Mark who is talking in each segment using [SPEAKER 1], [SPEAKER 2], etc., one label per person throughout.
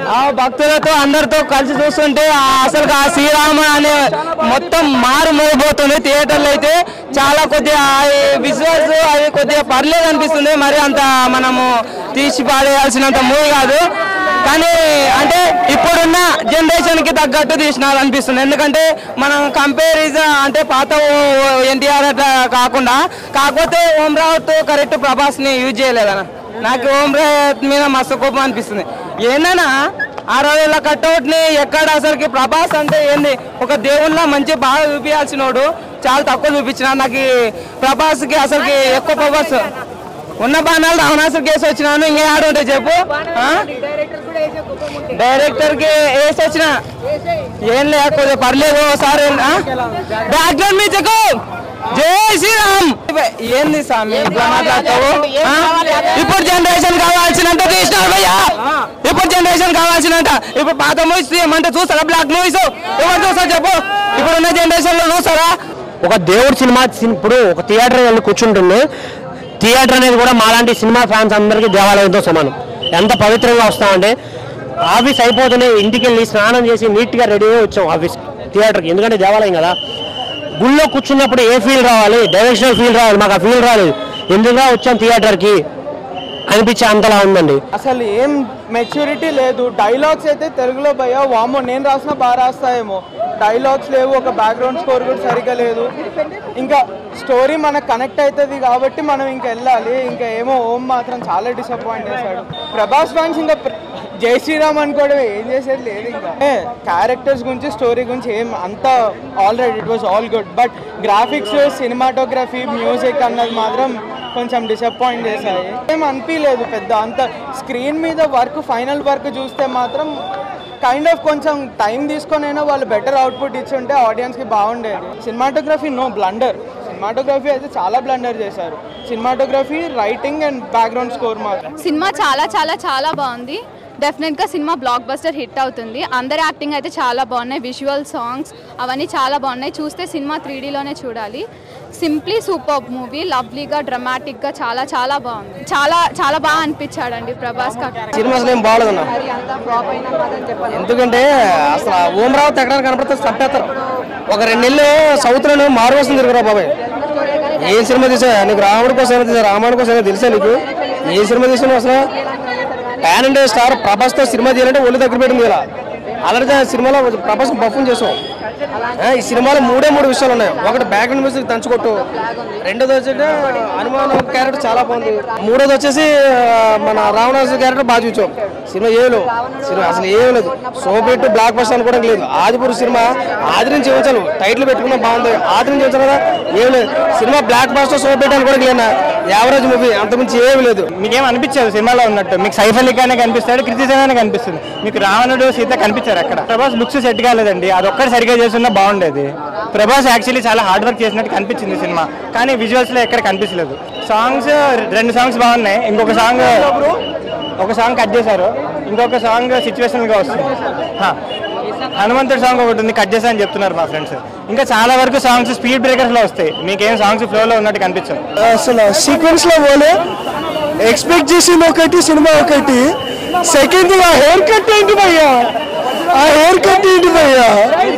[SPEAKER 1] ఆ భక్తులతో అందరితో కలిసి చూస్తుంటే ఆ అసలు ఆ శ్రీరామ అనే మొత్తం మారు మోగిపోతుంది థియేటర్లో అయితే చాలా కొద్దిగా విజువల్స్ అవి కొద్దిగా పర్లేదు అనిపిస్తుంది మరి అంత మనము తీసి పాడేయాల్సినంత మూవీ కాదు కానీ అంటే ఇప్పుడున్న జనరేషన్ కి తగ్గట్టు తీసినారు అనిపిస్తుంది ఎందుకంటే మనం కంపారిజన్ అంటే పాత ఎన్టీఆర్ అట్లా కాకుండా కాకపోతే ఓం రావుత్ కరెక్ట్ ప్రభాస్ ని యూజ్ చేయలేదన్న నాకు ఓం రావుత్ మీద మస్తు కోపం అనిపిస్తుంది ఏందన్నా ఆ రోజుల కట్అవుట్ ని ఎక్కడ అసలుకి ప్రభాస్ అంటే ఏంది ఒక దేవుళ్ళ మంచి బాగా చూపించాల్సినోడు చాలా తక్కువ చూపించిన నాకు ఈ ప్రభాస్ కి అసలుకి ఎక్కువ పవర్స్ ఉన్న బాణాలు రావణాసురు కేసు వచ్చినాను ఇంకా ఆడు ఉంటే చెప్పు ఆ? డైరెక్టర్ కి వేసి వచ్చిన ఏం లేకపోతే పర్లేదు ఒకసారి బ్యాక్గ్రౌండ్ మ్యూజిక్ జై శ్రీరామ్ ఏంది స్వామి ఇట్లా మాట్లాడతావు ఆ? ఇప్పుడు జనరేషన్ కావాల్సినంత తీసినారు భయ్యా ఇప్పుడు జనరేషన్ కావాల్సినంత ఇప్పుడు పాత మూవీస్ అంటే చూస్తారా బ్లాక్ మూవీస్ ఎవరు చూస్తారు చెప్పు ఇప్పుడు ఉన్న జనరేషన్ లో చూస్తారా
[SPEAKER 2] ఒక దేవుడు సినిమా సిన్- ఇప్పుడు ఒక థియేటర్ వెళ్ళి కూర్చుంటుంది థియేటర్ అనేది కూడా మాలాంటి సినిమా ఫ్యాన్స్ అందరికీ దేవాలయంతో సమానం ఎంత పవిత్రంగా వస్తామంటే ఆఫీస్ అయిపోతూనే ఇంటికి వెళ్ళి స్నానం చేసి నీట్గా రెడీ అయ్యి వచ్చాం ఆఫీస్ థియేటర్కి ఎందుకంటే దేవాలయం కదా గుళ్ళో కూర్చున్నప్పుడు ఏ ఫీల్ రావాలి డైరెక్షనల్ ఫీల్ రావాలి మాకు ఆ ఫీల్ రాలేదు ఎందుకుగా వచ్చాం థియేటర్కి అనిపించే అంతలా ఉందండి
[SPEAKER 3] అసలు ఏం మెచ్యూరిటీ లేదు డైలాగ్స్ అయితే తెలుగులో భయ్యా వామో నేను రాసిన బాగా రాస్తాయేమో డైలాగ్స్ లేవు ఒక బ్యాక్గ్రౌండ్ స్కోర్ కూడా సరిగ్గా లేదు ఇంకా స్టోరీ మనకు కనెక్ట్ అవుతుంది కాబట్టి మనం ఇంకా వెళ్ళాలి ఇంకా ఏమో ఓం మాత్రం చాలా డిసప్పాయింట్ చేశాడు ప్రభాస్ ఫ్యాన్స్ ఇంకా ప్ర- జై శ్రీరామ్ అనుకోవడం ఏం చేసేది లేదు ఇంకా క్యారెక్టర్స్ గురించి స్టోరీ గురించి ఏం అంతా already it was all good but graphics cinematography music అన్నది మాత్రం కొంచెం డిసప్పాయింట్ చేశాయి ఏం అనిపించలేదు పెద్ద అంత స్క్రీన్ మీద వర్క్ ఫైనల్ వర్క్ చూస్తే మాత్రం కైండ్ ఆఫ్ కొంచెం టైం తీసుకొని అయినా వాళ్ళు బెటర్ అవుట్పుట్ ఇచ్చుంటే ఆడియన్స్కి బాగుండేది సినిమాటోగ్రఫీ నో బ్లండర్ సినిమాటోగ్రఫీ అయితే చాలా బ్లండర్ చేశారు cinematography writing and background score మాత్రం
[SPEAKER 4] సినిమా చాలా చాలా చాలా బాగుంది డెఫినెట్గా సినిమా బ్లాక్ బస్టర్ హిట్ అవుతుంది అందరి యాక్టింగ్ అయితే చాలా బాగున్నాయి విజువల్ సాంగ్స్ అవన్నీ చాలా బాగున్నాయి చూస్తే సినిమా త్రీ డీలోనే చూడాలి సింప్లీ సూపర్ మూవీ లవ్లీగా డ్రమాటిక్గా చాలా చాలా బాగుంది చాలా చాలా బాగా అనిపించాడండి ప్రభాస్ కా
[SPEAKER 1] సినిమా అసలు ఏం బాగలేదన్న ఎందుకంటే అసలు ఓం రావు ఎక్కడ కనపడితే చంపేస్తారు ఒక రెండు నెలలు సౌత్ లో మారువేస్తుంది తిరుగురా బాబాయ్ ఏ సినిమా తీసా నీకు రాముడి కోసం తీసా రామాయణ కోసం తెలుసా నీకు ఏ సినిమా తీసినా అసలు పాన్ ఇండియా స్టార్ ప్రభాస్ తో సినిమా తీయాలంటే ఒళ్ళు దగ్గర పెట్టింది ఇలా అలాగే సినిమాలో ప్రభాస్ పర్ఫామ్ చేసాం ఆ, ఈ సినిమాలో మూడే మూడు విషయాలు ఉన్నాయి ఒకటి బ్యాక్గ్రౌండ్ మ్యూజిక్ దంచుకొట్టు రెండోది వచ్చేసి హనుమాన్ క్యారెక్టర్ చాలా బాగుంది మూడోది వచ్చేసి ఆ, మన రావణాసు క్యారెక్టర్ బాగా చూసాం సినిమా ఏం లేవు సినిమా అసలు ఏం లేదు సోపెట్టు బ్లాక్ బస్టర్ అనుకోవడం లేదు ఆదిపురు సినిమా ఆది నుంచి ఇవ్వచాను టైటిల్ పెట్టుకున్నా బాగుంది ఆది నుంచి ఇవ్వచాను కదా ఏం లేదు సినిమా బ్లాక్ బస్టర్ సోపెట్ అనుకోవడం లేనా యావరేజ్ మూవీ అంతకుమించి ఏమి లేదు
[SPEAKER 5] మీకేం అనిపించదు సినిమాలో ఉన్నట్టు మీకు సైఫ్ అలీ ఖానే కనిపిస్తాడు క్రితిసేనే కనిపిస్తుంది మీకు రావణుడు సీత కనిపించారు అక్కడ ప్రభాస్ లుక్స్ సెట్ కాలేదండి అది ఒక్కటి సరిగ్గా చేస్తున్నా బాగుండేది ప్రభాస్ యాక్చువల్లీ చాలా హార్డ్ వర్క్ చేసినట్టు కనిపించింది సినిమా కానీ విజువల్స్ లో ఎక్కడ కనిపించలేదు సాంగ్స్ రెండు సాంగ్స్ బాగున్నాయి ఇంకొక సాంగ్ ఒక సాంగ్ కట్ చేశారు ఇంకొక సాంగ్ సిచ్యువేషనల్ గా వస్తుంది హా. హనుమంతుడి సాంగ్ ఒకటి ఉంది కట్ చేశా అని చెప్తున్నారు మా ఫ్రెండ్స్ ఇంకా చాలా వరకు సాంగ్స్ స్పీడ్ బ్రేకర్స్ లో వస్తాయి మీకేం సాంగ్స్ ఫ్లో లో ఉన్నట్టు కనిపించవు
[SPEAKER 3] అసలు సీక్వెన్స్ లో పోలే ఎక్స్పెక్ట్ చేసింది ఒకటి సినిమా ఒకటి సెకండ్ ఆ హెయిర్ కట్ ఏంటి భయ్యా ఆ హెయిర్ కట్ ఏంటి భయ్యా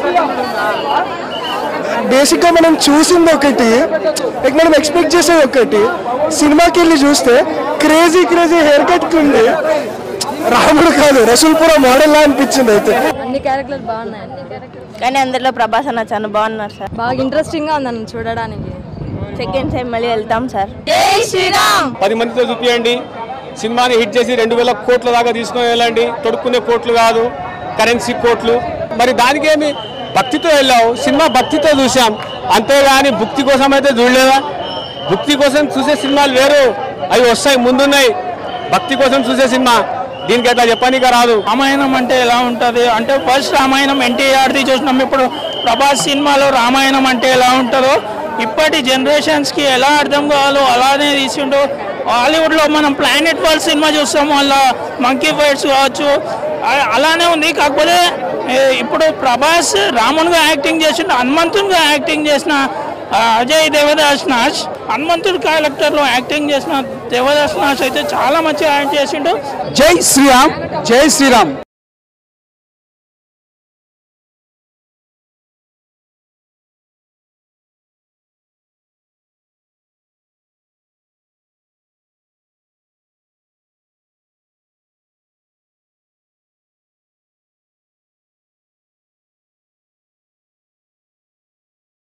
[SPEAKER 3] బేసిక్ గా మనం చూసింది ఒకటి లైక్ మనం ఎక్స్పెక్ట్ చేసేది ఒకటి సినిమాకి వెళ్ళి చూస్తే క్రేజీ క్రేజీ హెయిర్ కట్ ఉంది రాముడు కాదు రసూల్పుర మోడల్ లా అనిపించింది అయితే
[SPEAKER 6] అన్ని క్యారెక్టర్లు బాగున్నాయి అన్ని క్యారెక్టర్లు
[SPEAKER 7] కానీ అందులో ప్రభాస్ అన్న చాలా బాగున్నారు సార్
[SPEAKER 6] బాగా ఇంట్రెస్టింగ్ గా ఉందన్న చూడడానికి
[SPEAKER 7] సెకండ్ టైం మళ్ళీ వెళ్తాం సార్
[SPEAKER 8] పది మందితో చూపించండి సినిమాని హిట్ చేసి రెండు వేల కోట్ల దాకా తీసుకొని వెళ్ళండి తొడుక్కునే కోట్లు కాదు కరెన్సీ కోట్లు మరి దానికేమి భక్తితో వెళ్ళావు సినిమా భక్తితో చూసాం అంతేగాని భక్తి కోసం అయితే చూడలేదా భక్తి కోసం చూసే సినిమాలు వేరు అవి వస్తాయి ముందున్నాయి భక్తి కోసం చూసే సినిమా దీనికి అట్లా చెప్పనీక రాదు
[SPEAKER 9] రామాయణం అంటే ఎలా ఉంటుంది అంటే ఫస్ట్ రామాయణం ఎన్టీఆర్ది చూసినాం ఇప్పుడు ప్రభాస్ సినిమాలో రామాయణం అంటే ఎలా ఉంటుందో ఇప్పటి జనరేషన్స్కి ఎలా అర్థం కావాలో అలానే తీసిండు హాలీవుడ్లో మనం ప్లానెట్ వరల్డ్ సినిమా చూస్తాము అలా మంకీ ఫైట్స్ కావచ్చు అ- అలానే ఉంది కాకపోతే ఏ, ఇప్పుడు ప్రభాస్ రామునిగా యాక్టింగ్ చేసిండు హనుమంతునిగా యాక్టింగ్ చేసిన ఆ, అజయ్ దేవదాస్ నాష్ హనుమంతుడి క్యారెక్టర్లో యాక్టింగ్ చేసిన దేవదాస్ నాష్ అయితే చాలా మంచిగా యాక్ట్ చేసిండు
[SPEAKER 3] జై శ్రీరామ్ జై శ్రీరామ్